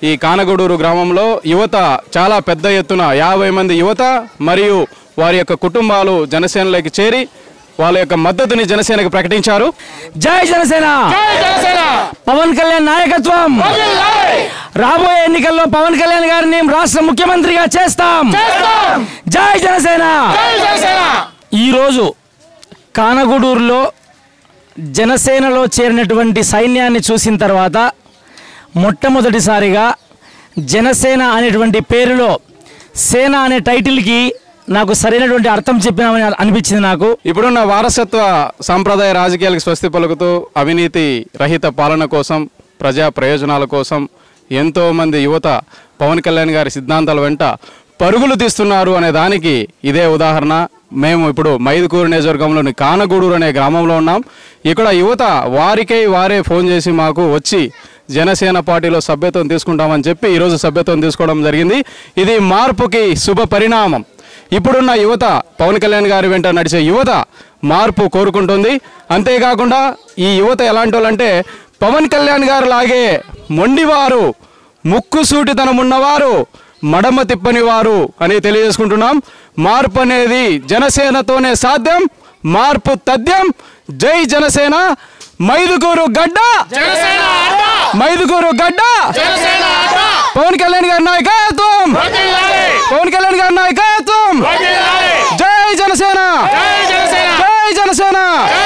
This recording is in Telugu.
ఈ కానగూడూరు గ్రామంలో యువత చాలా పెద్ద ఎత్తున యాభై మంది యువత మరియు వారి యొక్క కుటుంబాలు జనసేనలోకి చేరి వాళ్ళ యొక్క మద్దతుని జనసేనకు ప్రకటించారు జై జనసేన పవన్ కళ్యాణ్ నాయకత్వం రాబోయే ఎన్నికల్లో పవన్ కళ్యాణ్ గారిని రాష్ట్ర ముఖ్యమంత్రిగా చేస్తాం జై జనసేన ఈరోజు కానగూడూరులో జనసేనలో చేరినటువంటి సైన్యాన్ని చూసిన తర్వాత మొట్టమొదటిసారిగా జనసేన అనేటువంటి పేరులో సేన అనే టైటిల్కి నాకు సరైనటువంటి అర్థం చెప్పినామని అనిపించింది నాకు ఇప్పుడున్న వారసత్వ సాంప్రదాయ రాజకీయాలకు స్వస్తి పలుకుతూ అవినీతి రహిత పాలన కోసం ప్రజా ప్రయోజనాల కోసం ఎంతో మంది యువత పవన్ కళ్యాణ్ గారి సిద్ధాంతాల వెంట పరుగులు తీస్తున్నారు అనే దానికి ఇదే ఉదాహరణ మేము ఇప్పుడు మైదుకూరు నియోజకవర్గంలోని కానగూడూరు అనే గ్రామంలో ఉన్నాం ఇక్కడ యువత వారికై వారే ఫోన్ చేసి మాకు వచ్చి జనసేన పార్టీలో సభ్యత్వం తీసుకుంటామని చెప్పి ఈరోజు సభ్యత్వం తీసుకోవడం జరిగింది ఇది మార్పుకి శుభ పరిణామం ఇప్పుడున్న యువత పవన్ కళ్యాణ్ గారి వెంట నడిచే యువత మార్పు కోరుకుంటుంది అంతేకాకుండా ఈ యువత ఎలాంటి వాళ్ళంటే పవన్ కళ్యాణ్ గారు లాగే మొండివారు ముక్కుసూటితనం ఉన్నవారు మడమ తిప్పని వారు అని తెలియజేసుకుంటున్నాం మార్పు అనేది జనసేనతోనే సాధ్యం మార్పు తథ్యం జై జనసేన మైదుకూరు గడ్డ మైదుకూరు గడ్డ పవన్ కళ్యాణ్ గారి నాయకత్వం పవన్ కళ్యాణ్ గారి నాయకత్వం జై జనసేన జై జనసేన